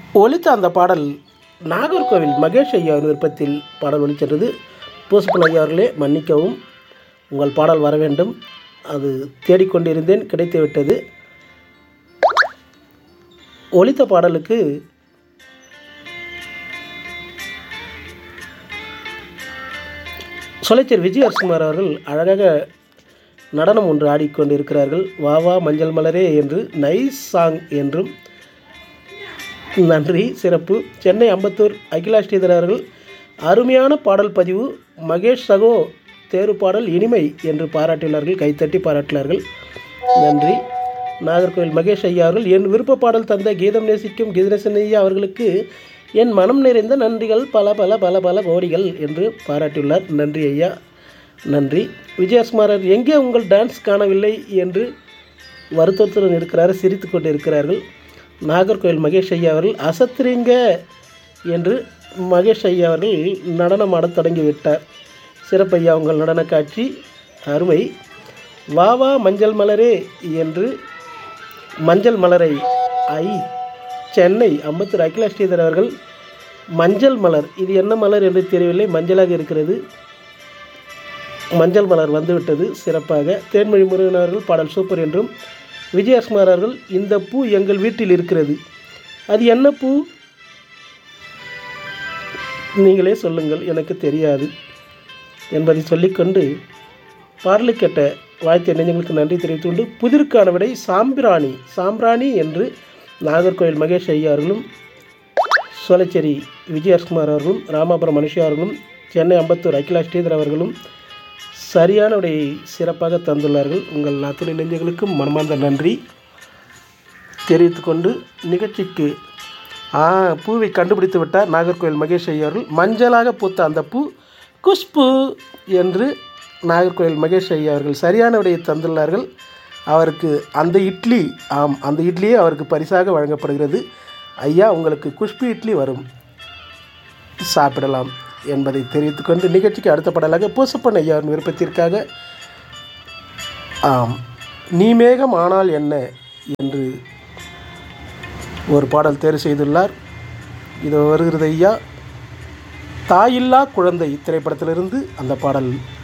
ஒலித்த அந்த பாடல் நாகர்கோவில் மகேஷ் ஐயா விருப்பத்தில் பாடல் ஒலிச்சென்றது பூசப்பன் ஐயா அவர்களே மன்னிக்கவும் உங்கள் பாடல் வர வேண்டும் அது தேடிக்கொண்டிருந்தேன் கிடைத்துவிட்டது ஒலித்த பாடலுக்கு சொலைச்சர் விஜய் அரசுமார் அவர்கள் அழகாக நடனம் ஒன்று ஆடிக்கொண்டிருக்கிறார்கள் வா வா மஞ்சள் மலரே என்று நைஸ் சாங் என்றும் நன்றி சிறப்பு சென்னை அம்பத்தூர் அகிலா ஸ்ரீதர் அவர்கள் அருமையான பாடல் பதிவு மகேஷ் சகோ தேர்வு பாடல் இனிமை என்று பாராட்டியுள்ளார்கள் கைத்தட்டி பாராட்டினார்கள் நன்றி நாகர்கோவில் மகேஷ் ஐயா அவர்கள் என் விருப்ப பாடல் தந்த கீதம் நேசிக்கும் கீதநேசன் ஐயா அவர்களுக்கு என் மனம் நிறைந்த நன்றிகள் பல பல பல பல கோடிகள் என்று பாராட்டியுள்ளார் நன்றி ஐயா நன்றி விஜயகுமாரர் எங்கே உங்கள் டான்ஸ் காணவில்லை என்று வருத்தத்துடன் இருக்கிறார் சிரித்து கொண்டு இருக்கிறார்கள் நாகர்கோவில் மகேஷ் ஐயா அவர்கள் அசத்துறீங்க என்று மகேஷ் ஐயா அவர்கள் நடனம் ஆடத் தொடங்கிவிட்டார் சிறப்பையா உங்கள் நடன காட்சி அருமை வா வா மஞ்சள் மலரே என்று மஞ்சள் மலரை ஐ சென்னை அம்பத்தூர் அகிலா ஸ்ரீதர் அவர்கள் மஞ்சள் மலர் இது என்ன மலர் என்று தெரியவில்லை மஞ்சளாக இருக்கிறது மஞ்சள் மலர் வந்துவிட்டது சிறப்பாக தேன்மொழி முருகன் அவர்கள் பாடல் சூப்பர் என்றும் விஜயகுமார் அவர்கள் இந்த பூ எங்கள் வீட்டில் இருக்கிறது அது என்ன பூ நீங்களே சொல்லுங்கள் எனக்கு தெரியாது என்பதை சொல்லிக்கொண்டு பாடலை கேட்ட வாழ்த்திய நெஞ்சங்களுக்கு நன்றி தெரிவித்துக்கொண்டு புதிருக்கான விடை சாம்பிராணி சாம்பிராணி என்று நாகர்கோவில் மகேஷ் ஐயா அவர்களும் சோலைச்சேரி விஜயகுமார் அவர்களும் ராமாபுரம் மனுஷா அவர்களும் சென்னை அம்பத்தூர் அகிலா ஸ்ரீதர் அவர்களும் சரியான விடையை சிறப்பாக தந்துள்ளார்கள் உங்கள் அத்துணை நெஞ்சங்களுக்கும் மனமார்ந்த நன்றி தெரிவித்துக்கொண்டு நிகழ்ச்சிக்கு ஆ பூவை கண்டுபிடித்து விட்டார் நாகர்கோவில் மகேஷ் ஐயா அவர்கள் மஞ்சளாக பூத்த அந்த பூ குஷ்பு என்று நாகர்கோவில் மகேஷ் ஐயா அவர்கள் சரியான விடையை தந்துள்ளார்கள் அவருக்கு அந்த இட்லி ஆம் அந்த இட்லியே அவருக்கு பரிசாக வழங்கப்படுகிறது ஐயா உங்களுக்கு குஷ்பு இட்லி வரும் சாப்பிடலாம் என்பதை தெரிவித்துக்கொண்டு நிகழ்ச்சிக்கு அடுத்த பாடலாக பூசப்பன் ஐயாவின் விருப்பத்திற்காக ஆம் நீ மேகம் ஆனால் என்ன என்று ஒரு பாடல் தேர்வு செய்துள்ளார் இது வருகிறது ஐயா தாயில்லா குழந்தை திரைப்படத்திலிருந்து அந்த பாடல்